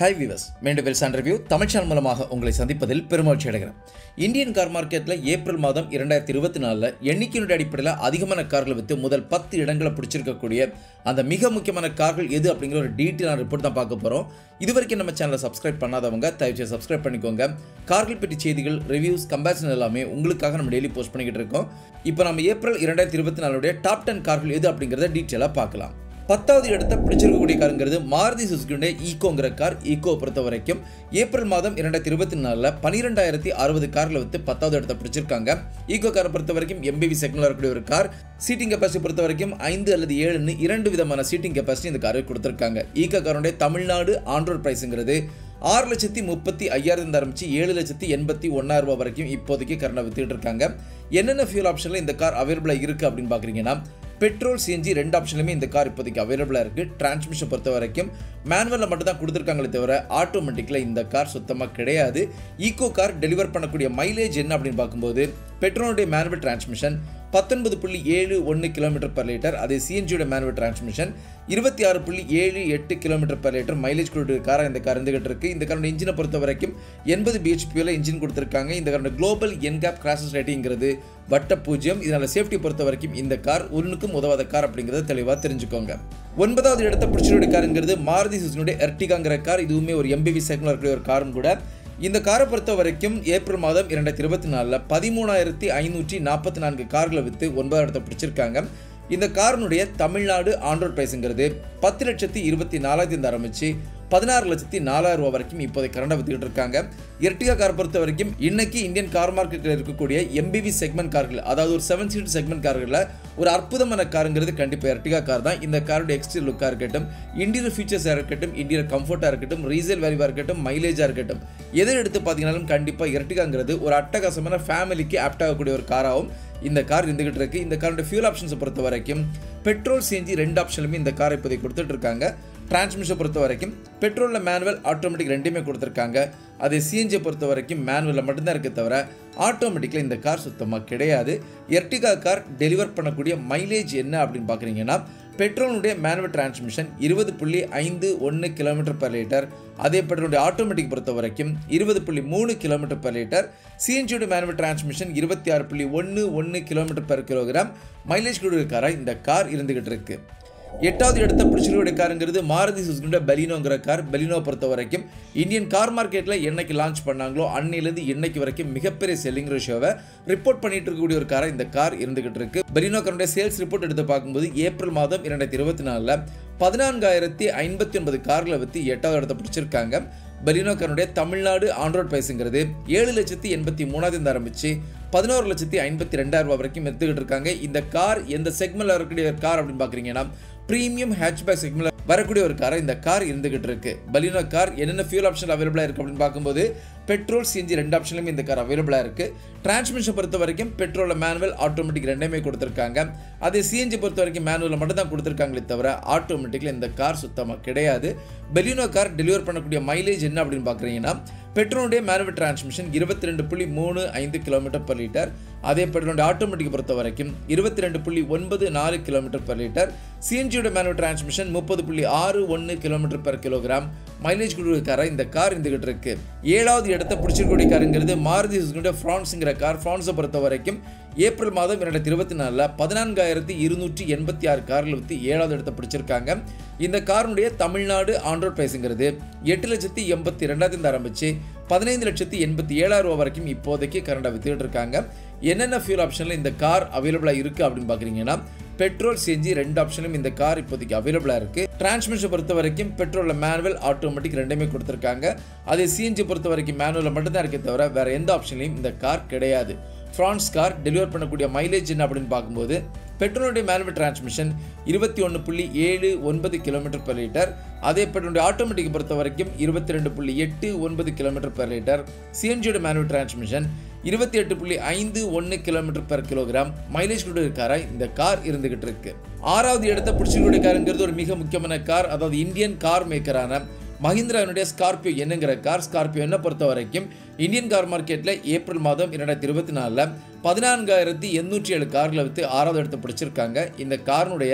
hi விவஸ் மீண்டும் வெல்சான் review Tamil channel மூலமாக உங்களை சந்திப்பதில் பெருமகிழ்ச்சி அடைகிறேன் இந்தியன் கார் மார்க்கெட்டில் ஏப்ரல் மாதம் இரண்டாயிரத்தி இருபத்தி நாலில் எண்ணிக்கையினுடைய அடிப்படையில் அதிகமான கார்களை விற்று முதல் பத்து இடங்களை பிடிச்சிருக்கக்கூடிய அந்த மிக முக்கியமான கார்கள் எது அப்படிங்கிற ஒரு டீட்டெயிலான ரிப்போர்ட் தான் பார்க்க போகிறோம் இது வரைக்கும் நம்ம சேனலை சப்ஸ்கிரைப் பண்ணாதவங்க தயவுசெய்து சப்ஸ்கிரைப் பண்ணிக்கோங்க கார்கள் பற்றி செய்திகள் ரிவ்யூஸ் கம்பேரிசன் எல்லாமே உங்களுக்காக நம்ம டெய்லி போஸ்ட் பண்ணிக்கிட்டு இருக்கோம் இப்போ நம்ம ஏப்ரல் இரண்டாயிரத்தி இருபத்தி நாலுடைய டாப் டென் கார்கள் எது அப்படிங்கிறத டீட்டெயிலாக பார்க்கலாம் பத்தாவது இடத்தை பிடிச்சிருக்கக்கூடிய காருங்கிறது மாருதி சுசுகியுடைய ஈகோங்கிற கார் ஈகோ பொறுத்த வரைக்கும் ஏப்ரல் மாதம் இரண்டாயிரத்தி இருபத்தி நாலில் பன்னிரெண்டாயிரத்தி அறுபது காரில் வித்து பத்தாவது இடத்தை பிடிச்சிருக்காங்க ஈகோ காரை பொறுத்த வரைக்கும் எம்பிவி செக்மெண்ட்ல இருக்கக்கூடிய ஒரு கார் சீட்டிங் கெப்பாசிட்டி பொறுத்த வரைக்கும் ஐந்து அல்லது ஏழுன்னு இரண்டு விதமான சீட்டிங் கெப்பாசிட்டி இந்த காருக்கு கொடுத்துருக்காங்க ஈகோ காருடைய தமிழ்நாடு ஆண்ட்ராய்ட் பிரைஸுங்கிறது ஆறு லட்சத்தி முப்பத்தி ஐயாயிரம் ஆரம்பிச்சு ஏழு லட்சத்தி எண்பத்தி ஒன்னாயிரம் ரூபாய் வரைக்கும் இப்போதைக்கு கரண்டை வித்துட்டு இருக்காங்க என்னென்ன ஃபியூல் ஆப்ஷனில் இந்த கார் அவைலபிளாக இருக்குது அப்படின்னு பார்க்குறீங்கன்னா பெட்ரோல் சிஎன்ஜி ரெண்டு ஆப்ஷன்லையுமே இந்த கார் இப்போதைக்கு அவைலபிளாக இருக்குது டிரான்ஸ்மிஷன் பொறுத்த வரைக்கும் மேனுவலில் மட்டும் தான் கொடுத்துருக்காங்களே தவிர ஆட்டோமேட்டிக்கில் இந்த கார் சுத்தமாக கிடையாது ஈகோ கார் டெலிவர் பண்ணக்கூடிய மைலேஜ் என்ன அப்படின்னு பார்க்கும்போது பெட்ரோலுடைய மேனுவல் டிரான்ஸ்மிஷன் பத்தொன்பது புள்ளி ஏழு ஒன்று கிலோமீட்டர் பர் லிட்டர் அதே சிஎன்ஜியோட மேனுவல் டிரான்ஸ்மிஷன் இருபத்தி ஆறு புள்ளி ஏழு எட்டு கிலோமீட்டர் பர் லிட்டர் மைலேஜ் கொடுக்குற காராக இந்த கார் இருந்துகிட்டு இருக்கு இந்த காரோட இன்ஜினை பொறுத்த வரைக்கும் எண்பது பிஹெச்பியில் இன்ஜின் கொடுத்துருக்காங்க இந்த காரோட குளோபல் என்கேப் கிராசஸ் ரேட்டிங்கிறது வட்ட பூஜ்ஜியம் இதனால் சேஃப்டி பொறுத்த வரைக்கும் இந்த கார் ஒன்றுக்கும் உதவாத கார் அப்படிங்கிறத தெளிவாக தெரிஞ்சுக்கோங்க ஒன்பதாவது இடத்தை பிடிச்சிருடைய காருங்கிறது மாருதி சுசுனுடைய எர்டிகாங்கிற கார் இதுவுமே ஒரு எம்பிவி செக்மெண்ட் இருக்கக்கூடிய ஒரு காரும் கூட இந்த காரை பொறுத்த வரைக்கும் ஏப்ரல் மாதம் இரண்டாயிரத்தி இருபத்தி நாலில் பதிமூணாயிரத்தி ஐநூற்றி நாற்பத்தி நான்கு கார்களை விற்று ஒன்பதாவது இடத்தை பிடிச்சிருக்காங்க இந்த காரினுடைய தமிழ்நாடு ஆண்ட்ராய்ட் பிரைஸுங்கிறது பத்து லட்சத்தி இருபத்தி நாலாயிரத்தி ஆரம்பிச்சு பதினாறு லட்சத்தி நாலாயிரம் ரூபா வரைக்கும் இப்போதைக்கு கரண்டை வித்துக்கிட்டு இருக்காங்க எர்டிகா கார் பொறுத்த வரைக்கும் இன்னைக்கு இந்தியன் கார் மார்க்கெட்டில் இருக்கக்கூடிய எம்பிவி செக்மெண்ட் கார்கள் அதாவது ஒரு செவன் சீட் செக்மெண்ட் கார்களில் ஒரு அற்புதமான காருங்கிறது கண்டிப்பாக எர்டிகா கார் தான் இந்த காரோட எக்ஸ்டீரியர் லுக்காக இருக்கட்டும் இன்டீரியர் ஃபீச்சர்ஸாக இருக்கட்டும் இன்டீரியர் கம்ஃபர்ட்டாக இருக்கட்டும் ரீசேல் வேல்யூவாக இருக்கட்டும் மைலேஜாக இருக்கட்டும் எதை எடுத்து பார்த்தீங்கன்னாலும் கண்டிப்பாக எர்டிகாங்கிறது ஒரு அட்டகாசமான ஃபேமிலிக்கு ஆப்ட் ஆகக்கூடிய ஒரு காராகவும் இந்த கார் இருந்துகிட்டு இருக்கு இந்த காரோட ஃபியூல் ஆப்ஷன்ஸை பொறுத்த வரைக்கும் பெட்ரோல் சிஎன்ஜி ரெண்டு ஆப்ஷனுமே இந்த காரை இப்போதைக்கு கொடுத்துட்டு இருக்காங்க டிரான்ஸ்மிஷன் பொறுத்த வரைக்கும் பெட்ரோலில் மேனுவல் ஆட்டோமேட்டிக் ரெண்டுமே கொடுத்துருக்காங்க அதே சிஎன்ஜியை பொறுத்த வரைக்கும் மேனுவலில் மட்டும்தான் இருக்க தவிர ஆட்டோமேட்டிக்கில் இந்த கார் சுத்தமாக கிடையாது எர்டிகா கார் டெலிவர் பண்ணக்கூடிய மைலேஜ் என்ன அப்படின்னு பார்க்குறீங்கன்னா பெட்ரோலுடைய மேனுவல் டிரான்ஸ்மிஷன் இருபது புள்ளி ஐந்து ஒன்று கிலோமீட்டர் பர் லிட்டர் அதே பெட்ரோலுடைய ஆட்டோமேட்டிக் பொறுத்த வரைக்கும் இருபது புள்ளி மூணு கிலோமீட்டர் பர் லிட்டர் சிஎன்ஜியோட மேனுவல் டிரான்ஸ்மிஷன் இருபத்தி ஆறு புள்ளி ஒன்று ஒன்று கிலோமீட்டர் பர் கிலோகிராம் மைலேஜ் கொடுக்குற காராக இந்த கார் இருந்துகிட்டு இருக்கு எட்டாவது இடத்த பிடிச்சிருக்கூடிய காருங்கிறது மாருதி சுசுகியோட பெலினோங்கிற கார் பெலினோ பொறுத்த வரைக்கும் இந்தியன் கார் மார்க்கெட்டில் என்னைக்கு லான்ச் பண்ணாங்களோ அன்னையிலேருந்து இன்னைக்கு வரைக்கும் மிகப்பெரிய செல்லிங் ரேஷியோவை ரிப்போர்ட் பண்ணிட்டு இருக்கக்கூடிய ஒரு காரை இந்த கார் இருந்துகிட்டு இருக்கு பெலினோ காரோட சேல்ஸ் ரிப்போர்ட் எடுத்து பார்க்கும்போது ஏப்ரல் மாதம் இரண்டாயிரத்தி இருபத்தி நாலில் பதினான்காயிரத்தி ஐம்பத்தி ஒன்பது காரில் விற்று எட்டாவது இடத்த பிடிச்சிருக்காங்க பெலினோ காரனுடைய தமிழ்நாடு ஆண்ட்ராய்ட் பிரைஸுங்கிறது ஏழு லட்சத்தி எண்பத்தி மூணாவது ஆரம்பிச்சு பதினோரு லட்சத்தி ஐம்பத்தி ரெண்டாயிரம் ரூபாய் வரைக்கும் எடுத்துக்கிட்டு இருக்காங்க இந்த கார் எந்த செக்மெண்ட்ல இருக்கக்கூடிய கார் அப்படின்னு பார்க்குறீங்கன்னா ப்ரீமியம் ஹேட்ச்பேக் செக்மெண்ட்ல வரக்கூடிய ஒரு காரை இந்த கார் இருந்துகிட்டு இருக்கு பலினோ கார் என்னென்ன ஃபியூல் ஆப்ஷன் அவைலபிளாக இருக்கு அப்படின்னு பார்க்கும்போது பெட்ரோல் சிஎன்ஜி ரெண்டு ஆப்ஷன்லையும் இந்த கார் அவைலபிளாக இருக்கு டிரான்ஸ்மிஷன் பொறுத்த வரைக்கும் பெட்ரோலில் மேனுவல் ஆட்டோமேட்டிக் ரெண்டுமே கொடுத்துருக்காங்க அதே சிஎன்ஜி பொறுத்த வரைக்கும் மேனுவலில் மட்டும் தான் கொடுத்துருக்காங்களே தவிர ஆட்டோமேட்டிக்கில் இந்த கார் சுத்தமாக கிடையாது பெலினோ கார் டெலிவர் பண்ணக்கூடிய மைலேஜ் என்ன அப்படின்னு பார்க்குறீங்கன்னா பெட்ரோலுடைய மேனுவல் டிரான்ஸ்மிஷன் இருபத்தி ரெண்டு புள்ளி மூணு ஐந்து கிலோமீட்டர் பர் லிட்டர் அதே பெட்ரோலுடைய ஆட்டோமேட்டிக் பொறுத்த வரைக்கும் இருபத்தி ரெண்டு புள்ளி ஒன்பது நாலு கிலோமீட்டர் பர் லிட்டர் சிஎன்ஜியோட மேனுவல் டிரான்ஸ்மிஷன் முப்பது புள்ளி ஆறு ஒன்று கிலோமீட்டர் பர் கிலோகிராம் மைலேஜ் கொடுக்குற காரை இந்த கார் இருந்துகிட்டு இருக்கு ஏழாவது இடத்த பிடிச்சிருக்கக்கூடிய காருங்கிறது மாருதி சுசுகியோட ஃப்ரான்ஸுங்கிற கார் ஃப்ரான்ஸை பொறுத்த வரைக்கும் ஏப்ரல் மாதம் இரண்டாயிரத்தி இருபத்தி நாலில் பதினான்காயிரத்தி இருநூற்றி எண்பத்தி ஆறு காரில் விற்று ஏழாவது இடத்தை பிடிச்சிருக்காங்க இந்த காருடைய தமிழ்நாடு ஆண்ட்ராய்ட் பிரைஸுங்கிறது எட்டு லட்சத்தி எண்பத்தி ரெண்டாயிரத்தி ஆரம்பிச்சு பதினைந்து லட்சத்தி எண்பத்தி ஏழாயிரம் ரூபா வரைக்கும் இப்போதைக்கு கரண்டாக வித்துட்டு இருக்காங்க என்னென்ன ஃபியூல் ஆப்ஷனில் இந்த கார் அவைலபிளாக இருக்குது அப்படின்னு பார்க்குறீங்கன்னா பெட்ரோல் சிஎன்ஜி ரெண்டு ஆப்ஷனும் இந்த கார் இப்போதைக்கு அவைலபிளாக இருக்குது டிரான்ஸ்மிஷன் பொறுத்த வரைக்கும் பெட்ரோலில் மேனுவல் ஆட்டோமேட்டிக் ரெண்டுமே கொடுத்துருக்காங்க அதே சிஎன்ஜி பொறுத்த வரைக்கும் மேனுவலில் மட்டும்தான் இருக்கே தவிர வேறு எந்த ஆப்ஷன்லையும் இந்த கார் கிடையாது ஃப்ரான்ஸ் கார் டெலிவர் பண்ணக்கூடிய மைலேஜ் என்ன அப்படின்னு பார்க்கும்போது பெட்ரோலுடைய மேனுவல் டிரான்ஸ்மிஷன் இருபத்தி ஒன்று புள்ளி ஏழு ஒன்பது கிலோமீட்டர் பர் லிட்டர் அதே பெட்ரோலுடைய ஆட்டோமேட்டிக் பொறுத்த வரைக்கும் இருபத்தி ரெண்டு புள்ளி எட்டு ஒன்பது கிலோமீட்டர் பர் லிட்டர் சிஎன்ஜியோட மேனுவல் டிரான்ஸ்மிஷன் இருபத்தி எட்டு புள்ளி ஐந்து ஒன்று கிலோமீட்டர் பர் கிலோகிராம் மைலேஜ் கொடுக்குற காராக இந்த கார் இருந்துகிட்டு இருக்கு ஆறாவது இடத்த பிடிச்சிருக்கக்கூடிய காருங்கிறது ஒரு மிக முக்கியமான கார் அதாவது இந்தியன் கார் மேக்கரான மஹிந்திராவினுடைய ஸ்கார்பியோ என்னங்கிற கார் ஸ்கார்பியோ என்ன பொறுத்த வரைக்கும் இந்தியன் கார் மார்க்கெட்டில் ஏப்ரல் மாதம் இரண்டாயிரத்தி இருபத்தி நாலில் பதினான்காயிரத்தி எண்ணூற்றி ஏழு கார்களை விற்று ஆறாவது இடத்தை பிடிச்சிருக்காங்க இந்த காரினுடைய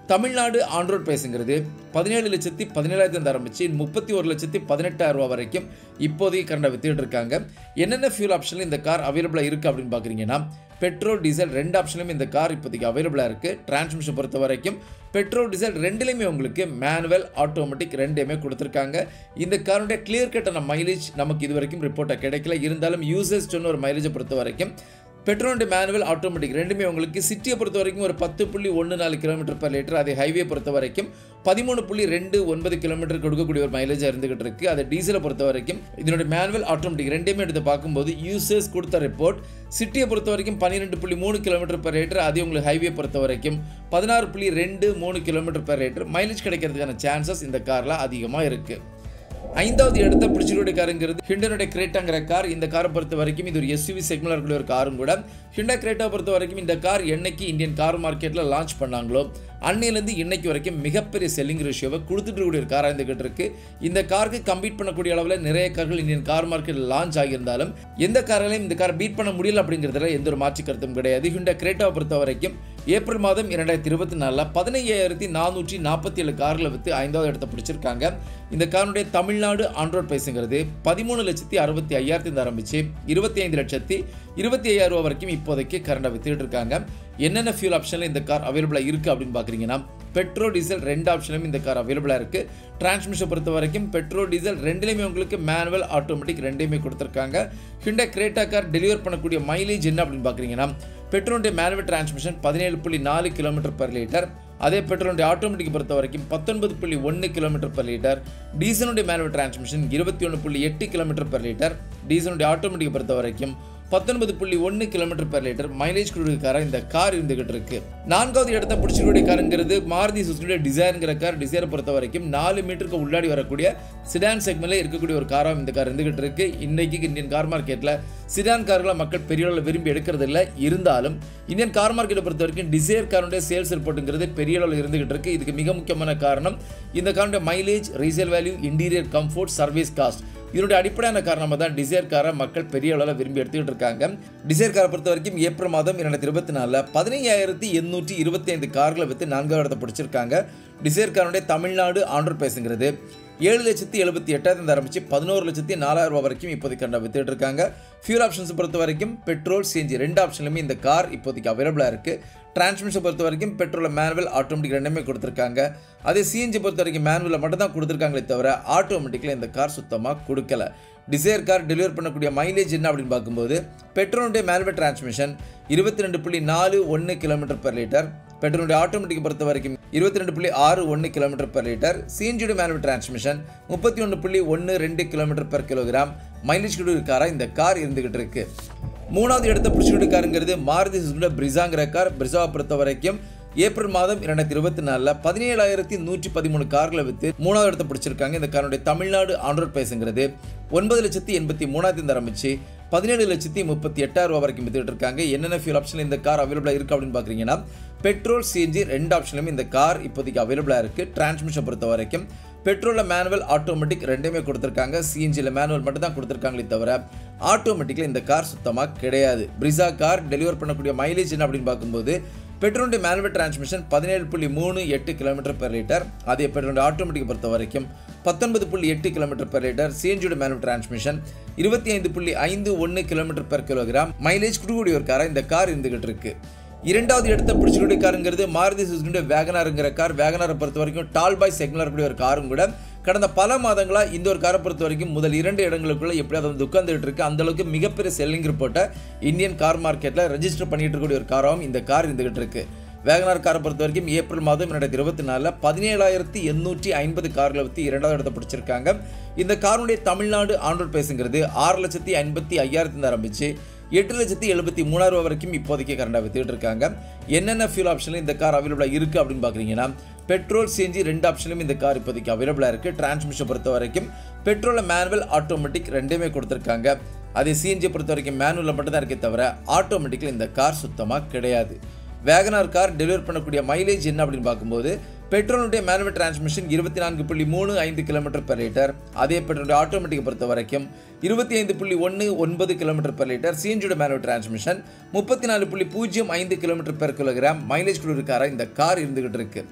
தமிழ்நாடு ஆண்ட்ரோட் பிரைஸுங்கிறது பதினேழு லட்சத்தி பதினேழாயிரத்தி ஆரம்பிச்சு முப்பத்தி ஒரு லட்சத்தி பதினெட்டாயிரம் ரூபா வரைக்கும் இப்போதைக்கு கரண்டை வித்துட்டு இருக்காங்க என்னென்ன ஃபியூல் ஆப்ஷனில் இந்த கார் அவைலபிளாக இருக்குது அப்படின்னு பார்க்குறீங்கன்னா பெட்ரோல் டீசல் ரெண்டு ஆப்ஷனும் இந்த கார் இப்போதைக்கு அவைலபிளாக இருக்குது டிரான்ஸ்மிஷன் பொறுத்த வரைக்கும் பெட்ரோல் டீசல் ரெண்டுலேயுமே உங்களுக்கு மேனுவல் ஆட்டோமேட்டிக் ரெண்டுமே கொடுத்துருக்காங்க இந்த காருடைய கிளியர் கட்டான மைலேஜ் நமக்கு இது வரைக்கும் ரிப்போர்ட்டாக கிடைக்கல இருந்தாலும் யூசர்ஸ் சொன்ன ஒரு மைலேஜை பொறுத்த வரைக்கும் பெட்ரோல் மேனுவல் ஆட்டோமேட்டிக் ரெண்டுமே உங்களுக்கு சிட்டியை பொறுத்த வரைக்கும் ஒரு பத்து புள்ளி ஒன்று நாலு கிலோமீட்டர் பர் லிட்டர் அதே ஹைவே பொறுத்த வரைக்கும் பதிமூணு புள்ளி ரெண்டு ஒன்பது கிலோமீட்டர் கொடுக்கக்கூடிய ஒரு மைலேஜாக இருந்துகிட்டு இருக்கு அதை டீசலை பொறுத்த வரைக்கும் இதனுடைய மேனுவல் ஆட்டோமேட்டிக் ரெண்டுமே எடுத்து பார்க்கும்போது யூசர்ஸ் கொடுத்த ரிப்போர்ட் சிட்டியை பொறுத்த வரைக்கும் பன்னிரெண்டு புள்ளி மூணு கிலோமீட்டர் பர் லிட்டர் அதே உங்களுக்கு ஹைவே பொறுத்த வரைக்கும் பதினாறு புள்ளி ரெண்டு மூணு கிலோமீட்டர் பர் லிட்டர் மைலேஜ் கிடைக்கிறதுக்கான சான்சஸ் இந்த காரில் அதிகமாக இருக்குது ஐந்தாவது இடத்த பிடிச்சிருடைய காருங்கிறது ஹிண்டனுடைய கிரேட்டாங்கிற கார் இந்த காரை பொறுத்த வரைக்கும் இது ஒரு எஸ்யூவி செக்மெண்ட்ல இருக்கக்கூடிய ஒரு காரும் கூட ஹிண்டா கிரேட்டா பொறுத்த வரைக்கும் இந்த கார் என்னைக்கு இந்தியன் கார் மார்க்கெட்டில் லான்ச் பண்ணாங்களோ அன்னையிலேருந்து இன்னைக்கு வரைக்கும் மிகப்பெரிய செல்லிங் ரேஷியோவை கொடுத்துட்டு இருக்கக்கூடிய ஒரு காராக இருந்துகிட்டு இருக்கு இந்த காருக்கு கம்பீட் பண்ணக்கூடிய அளவில் நிறைய கார்கள் இந்தியன் கார் மார்க்கெட்டில் லான்ச் ஆகியிருந்தாலும் எந்த காரையும் இந்த காரை பீட் பண்ண முடியல அப்படிங்கிறதுல எந்த ஒரு மாற்று கருத்தும் கிடையாது ஹிண்டா கிரேட்டாவை பொறுத்த வரைக்கும் ஏப்ரல் மாதம் இரண்டாயிரத்தி இருபத்தி நாலில் பதினையாயிரத்தி நானூற்றி நாற்பத்தி ஏழு கார்களை விற்று ஐந்தாவது இடத்தை பிடிச்சிருக்காங்க இந்த காருடைய தமிழ்நாடு ஆண்ட்ராய்ட் பிரைஸுங்கிறது பதிமூணு லட்சத்தி அறுபத்தி ஐயாயிரத்தி ஆரம்பிச்சு இருபத்தி ஐந்து லட்சத்தி இருபத்தி ஐயாயிரம் ரூபா வரைக்கும் இப்போதைக்கு கரண்டை வித்துட்டு இருக்காங்க என்னென்ன ஃபியூல் ஆப்ஷனில் இந்த கார் அவைலபிளாக இருக்குது அப்படின்னு பார்க்குறீங்கன்னா பெட்ரோல் டீசல் ரெண்டு ஆப்ஷனும் இந்த கார் அவைலபிளாக இருக்குது டிரான்ஸ்மிஷன் பொறுத்த வரைக்கும் பெட்ரோல் டீசல் ரெண்டுலேயுமே உங்களுக்கு மேனுவல் ஆட்டோமேட்டிக் ரெண்டையுமே கொடுத்துருக்காங்க ஹிண்டா கிரேட்டா கார் டெலிவர் பண்ணக்கூடிய மைலேஜ் என்ன அப்படின்னு பார்க்குறீங்கன்னா பெட்ரோலுடைய மேனுவல் டிரான்ஸ்மிஷன் பதினேழு புள்ளி நாலு கிலோமீட்டர் பர் லிட்டர் அதே பெட்ரோலுடைய ஆட்டோமேட்டிக் பொறுத்த வரைக்கும் பத்தொன்பது புள்ளி ஒன்று கிலோமீட்டர் பர் லிட்டர் டீசலுடைய மேனுவல் டிரான்ஸ்மிஷன் இருபத்தி ஒன்று புள்ளி எட்டு கிலோமீட்டர் பர் லிட்டர் டீசலுடைய ஆட்டோமேட்டிக் பொறுத்த வரைக்கும் பத்தொன்பது புள்ளி ஒன்று கிலோமீட்டர் பெர் லிட்டர் மைலேஜ் கொடுக்குற கார இந்த கார் இருந்துகிட்டு இருக்கு நான்காவது இடத்த பிடிச்சிக்கூடிய காருங்கிறது மாருதி சுசுக்கியுடைய டிசைருங்கிற கார் டிசைரை பொறுத்த வரைக்கும் நாலு மீட்டருக்கு உள்ளாடி வரக்கூடிய சிடான் செக்மெண்ட்ல இருக்கக்கூடிய ஒரு காராக இந்த கார் இருந்துகிட்டு இருக்கு இன்னைக்கு இந்தியன் கார் மார்க்கெட்டில் சிடான் கார்களை மக்கள் பெரிய அளவில் விரும்பி எடுக்கிறது இல்லை இருந்தாலும் இந்தியன் கார் மார்க்கெட்டை பொறுத்த வரைக்கும் டிசைர் காருடைய சேல்ஸ் ரிப்போர்ட்டுங்கிறது பெரிய அளவில் இருந்துகிட்டு இருக்கு இதுக்கு மிக முக்கியமான காரணம் இந்த காருடைய mileage resale value interior comfort service cost இதனுடைய அடிப்படையான காரணமாக தான் டிசைர் காரை மக்கள் பெரிய அளவில் விரும்பி எடுத்துக்கிட்டு இருக்காங்க டிசைர் காரை பொறுத்த வரைக்கும் ஏப்ரல் மாதம் இரண்டாயிரத்தி இருபத்தி நாலில் பதினையாயிரத்தி எண்ணூற்றி இருபத்தி ஐந்து கார்களை விற்று நான்காவது இடத்தை பிடிச்சிருக்காங்க டிசைர் காருடைய தமிழ்நாடு ஆண்டர் பேசுங்கிறது ஏழு லட்சத்தி எழுபத்தி எட்டாயிரத்தி ஆரம்பிச்சு பதினோரு லட்சத்தி நாலாயிரம் ரூபாய் வரைக்கும் இப்போதைக்கு கண்ட வித்துட்டு இருக்காங்க ஃபியூல் ஆப்ஷன்ஸ் பொறுத்த வரைக்கும் பெட்ரோல் சிஎன்ஜி ரெண்டு ஆப்ஷன்லையுமே இந்த கார் இப்போதைக்கு அவைலபிளாக இருக்குது டிரான்ஸ்மிஷன் பொறுத்த வரைக்கும் பெட்ரோலில் மேனுவல் ஆட்டோமேட்டிக் ரெண்டுமே கொடுத்துருக்காங்க அதே சிஎன்ஜி பொறுத்த வரைக்கும் மேனுவலில் மட்டும் தான் கொடுத்துருக்காங்களே தவிர ஆட்டோமேட்டிக்கில் இந்த கார் சுத்தமாக கொடுக்கல டிசைர் கார் டெலிவர் பண்ணக்கூடிய மைலேஜ் என்ன அப்படின்னு பார்க்கும்போது பெட்ரோலுடைய மேனுவல் டிரான்ஸ்மிஷன் இருபத்தி ரெண்டு புள்ளி நாலு ஒன்று கிலோமீட்டர் பெர் லிட்டர் பெட்ரோலுடைய ஆட்டோமேட்டிக் பொறுத்த வரைக்கும் இருபத்தி ரெண்டு புள்ளி ஆறு ஒன்று கிலோமீட்டர் பெர் லிட்டர் சிஎன்ஜியோட மேனுவல் டிரான்ஸ்மிஷன் முப்பத்தி ஒன்று புள்ளி ஒன்று ரெண்டு கிலோமீட்டர் பெர் கிலோகிராம் மைலேஜ் கொடுக்குற காராக இந்த கார் இருந்துகிட்டு இருக்கு மூணாவது இடத்த பிடிச்சிக்கிட்டு காருங்கிறது மாருதி சுசுகியோட பிரிசாங்கிற கார் பிரிசாவை பொறுத்த வரைக்கும் ஏப்ரல் மாதம் இரண்டாயிரத்தி இருபத்தி நாலில் பதினேழாயிரத்தி நூற்றி பதிமூணு கார்களை விற்று மூணாவது இடத்தை பிடிச்சிருக்காங்க இந்த காருடைய தமிழ்நாடு ஆண்ட்ராய்ட் பிரைஸுங்கிறது ஒன்பது லட்சத்தி எண்பத்தி மூணாயிரத்தி ஆரம்பிச்சு பதினேழு லட்சத்தி முப்பத்தி எட்டாயிரம் ரூபா வரைக்கும் வித்துட்டு இருக்காங்க என்னென்ன ஃபியூல் ஆப்ஷன் இந்த கார் அவைலபிளாக இருக்குது அப்படின்னு பார்க்குறீங்கன்னா பெட்ரோல் சிஎன்ஜி ரெண்டு ஆப்ஷன்லையும் இந்த கார் இப்போதைக்கு அவைலபிளாக இருக்குது டிரான்ஸ்மிஷன் பொறுத்த வரைக்கும் பெட்ரோலில் மேனுவல் ஆட்டோமேட்டிக் ரெண்டுமே கொடுத்துருக்காங்க சிஎன்ஜியில் மேனுவல் மட்டும் தான் கொடுத்துருக்காங்களே தவிர ஆட்டோமேட்டிக்கில் இந்த கார் சுத்தமாக கிடையாது பிரிசா கார் டெலிவர் பண்ணக்கூடிய மைலேஜ் என்ன அப்படின்னு பார்க்கும்போது பெட்ரோலுடைய மேனுவல் டிரான்ஸ்மிஷன் பதினேழு புள்ளி மூணு எட்டு கிலோமீட்டர் பெர் லிட்டர் அதே பெட்ரோலுடைய ஆட்டோமேட்டிக் பொறுத்த வரைக்கும் பத்தொன்பது புள்ளி எட்டு கிலோமீட்டர் பெர் லிட்டர் சிஎன்ஜியோட மேனுவல் டிரான்ஸ்மிஷன் இருபத்தி ஐந்து புள்ளி ஐந்து ஒன்று கிலோமீட்டர் பெர் கிலோகிராம் மைலேஜ் கொடுக்கக்கூடிய ஒரு காராக இந்த கார் இருந்துகிட்டு இருக்கு இரண்டாவது இடத்த பிடிச்சிக்கூடிய காருங்கிறது மாருதி சுசுகியோட வேகனாருங்கிற கார் வேகனாரை பொறுத்த வரைக்கும் டால் பாய் செக்மெண்ட் இருக்கக்கூடிய ஒரு காரும் கூட கடந்த பல மாதங்களாக இந்த ஒரு காரை பொறுத்த வரைக்கும் முதல் இரண்டு இடங்களுக்குள்ள எப்படியாவது வந்து உட்காந்துட்டு இருக்கு அந்த அளவுக்கு மிகப்பெரிய செல்லிங் ரிப்போர்ட்டை இந்தியன் கார் மார்க்கெட்டில் ரெஜிஸ்டர் பண்ணிட்டு இருக்கக்கூடிய ஒரு காராகவும் இந்த கார் இருந்துகிட்டு இருக்கு வேகனார் காரை பொறுத்த வரைக்கும் ஏப்ரல் மாதம் இரண்டாயிரத்தி இருபத்தி நாலில் பதினேழாயிரத்தி எண்ணூற்றி ஐம்பது கார்களை விற்று இரண்டாவது இடத்தை பிடிச்சிருக்காங்க இந்த காருடைய தமிழ்நாடு ஆண்ட்ராய்ட் பேசுங்கிறது ஆறு லட்சத்தி ஐம்பத்தி ஐயாயிரத்தி ஆரம்பிச்சு எட்டு லட்சத்தி எழுபத்தி மூணாயிரம் ரூபா வரைக்கும் இப்போதைக்கு கரண்டாக வித்துட்டு இருக்காங்க என்னென்ன ஃபியூல் ஆப்ஷனில் இந்த கார் அவைலபிளாக இருக்குது அப்படின்னு பார்க்குறீங்கன்னா பெட்ரோல் சிஎன்ஜி ரெண்டு ஆப்ஷனும் இந்த கார் இப்போதைக்கு அவைலபிளாக இருக்குது டிரான்ஸ்மிஷன் பொறுத்த வரைக்கும் பெட்ரோலில் மேனுவல் ஆட்டோமேட்டிக் ரெண்டுமே கொடுத்துருக்காங்க அதே சிஎன்ஜி பொறுத்த வரைக்கும் மேனுவலில் மட்டும் தான் இருக்கே தவிர ஆட்டோமேட்டிக்கில் இந்த கார் சுத்தமாக கிடையாது வேகனார் கார் டெலிவர் பண்ணக்கூடிய மைலேஜ் என்ன அப்படின்னு பார்க்கும்போது பெட்ரோலுடைய மேனுவல் டிரான்ஸ்மிஷன் இருபத்தி நான்கு புள்ளி மூணு ஐந்து கிலோமீட்டர் பெர் லிட்டர் அதே பெட்ரோலுடைய ஆட்டோமேட்டிக் பொறுத்த வரைக்கும் இருபத்தி ஐந்து புள்ளி ஒன்று ஒன்பது கிலோமீட்டர் பெர் லிட்டர் சிஎன்ஜியோட மேனுவல் டிரான்ஸ்மிஷன் முப்பத்தி நாலு புள்ளி பூஜ்ஜியம் ஐந்து கிலோமீட்டர் பெர் கிலோகிராம் மைலேஜ் கொடுக்குற காராக இந்த கார் இருந்துகிட்டு இருக்கு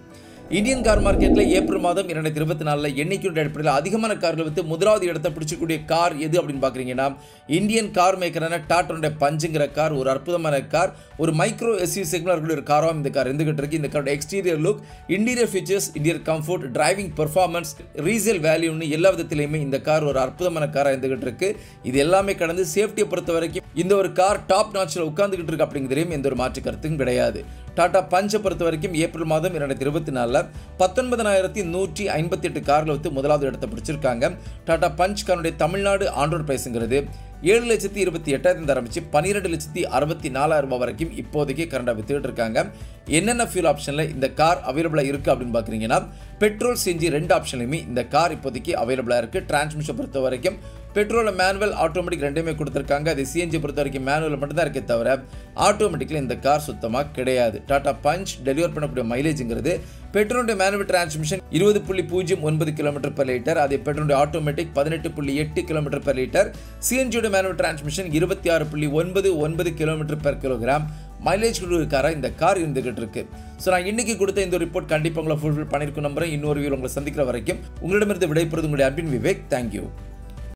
இந்தியன் கார் மார்க்கெட்டில் ஏப்ரல் மாதம் இரண்டாயிரத்தி இருபத்தி நாலில் எண்ணிக்கையோட அடிப்படையில் அதிகமான கார்கள் வித்து முதலாவது இடத்தை பிடிச்சக்கூடிய கார் எது அப்படின்னு பார்க்குறீங்கன்னா இந்தியன் கார் மேக்கரான டாட்டோட பஞ்சுங்கிற கார் ஒரு அற்புதமான கார் ஒரு மைக்ரோ எஸ்யூ செக்மெண்ட் இருக்கக்கூடிய ஒரு காராகவும் இந்த கார் இருந்துகிட்டு இருக்கு இந்த காரோட exterior look interior features interior comfort driving performance resale வேல்யூன்னு எல்லா விதத்திலையுமே இந்த கார் ஒரு அற்புதமான காராக இருந்துகிட்டு இருக்கு இது எல்லாமே கடந்து சேஃப்டியை பொறுத்த வரைக்கும் இந்த ஒரு கார் டாப் நாச்சில் உட்காந்துக்கிட்டு இருக்கு அப்படிங்கிறதையும் எந்த ஒரு மாற்று கருத்தும் கிடையாது டாடா பஞ்சை பொறுத்த வரைக்கும் ஏப்ரல் மாதம் இரண்டாயிரத்தி இருபத்தி நாலில் பத்தொன்பதனாயிரத்தி நூற்றி ஐம்பத்தி எட்டு காரில் வந்து முதலாவது இடத்தை பிடிச்சிருக்காங்க டாடா பஞ்ச் காருடைய தமிழ்நாடு ஆண்டோர் பிரைஸுங்கிறது ஏழு லட்சத்தி இருபத்தி எட்டாயிரத்தி ஆரம்பிச்சு பன்னிரெண்டு லட்சத்தி அறுபத்தி நாலாயிரம் ரூபாய் வரைக்கும் இப்போதைக்கு கரண்டாக வித்துக்கிட்டு இருக்காங்க என்னென்ன ஃபியூல் ஆப்ஷனில் இந்த கார் அவைலபிளாக இருக்குது அப்படின்னு பார்க்குறீங்கன்னா பெட்ரோல் சிஎன்ஜி ரெண்டு ஆப்ஷன்லையுமே இந்த கார் இப்போதைக்கு அவைலபிளாக இருக்குது டிரான்ஸ்மிஷன் பொறுத்த வரைக்கும் பெட்ரோலில் மேனுவல் ஆட்டோமேட்டிக் ரெண்டுமே கொடுத்துருக்காங்க அது சிஎன்ஜி பொறுத்த வரைக்கும் மேனுவல் மட்டும்தான் இருக்கே தவிர ஆட்டோமேட்டிக்கில் இந்த கார் சுத்தமாக கிடையாது டாடா பஞ்ச் டெலிவர் பண்ணக்கூடிய மைலேஜுங்கிறது பெட்ரோலுடைய மேனுவல் டிரான்ஸ்மிஷன் இருபது புள்ளி பூஜ்ஜியம் ஒன்பது கிலோமீட்டர் per லிட்டர் அதே பெட்ரோலுடைய ஆட்டோமேட்டிக் பதினெட்டு புள்ளி எட்டு கிலோமீட்டர் per லிட்டர் சிஎன்ஜியோட மேனுவல் டிரான்ஸ்மிஷன் இருபத்தி ஆறு புள்ளி ஒன்பது ஒன்பது கிலோமீட்டர் per கிலோகிராம் மைலேஜ் கொடுக்குற இந்த கார் இருந்துகிட்டு இருக்கு ஸோ நான் இன்னைக்கு கொடுத்த இந்த ரிப்போர்ட் கண்டிப்பாக உங்களை ஃபுல்ஃபில் பண்ணியிருக்கும் நம்புறேன் இன்னொரு வீடியோ உங்களை சந்திக்கிற வரைக்கும் உங்களிடமிருந்து விடைபெறுவது உங்களுடைய அன்பின் விவேக் தேங்க்யூ